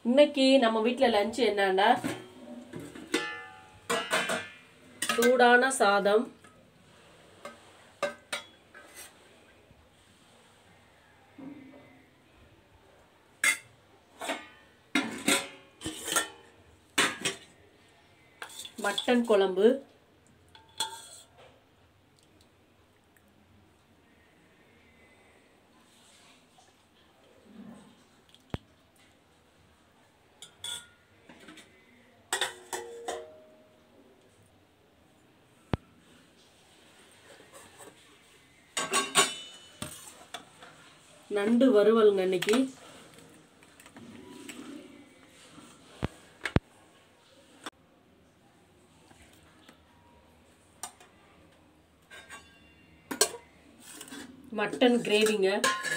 இன்னைக்கு நம்ம வீட்டில் லஞ்ச் என்னன்னா சூடான சாதம் மட்டன் குழம்பு நண்டு வறுவலுங்க இன்னைக்கு மட்டன் கிரேவிங்க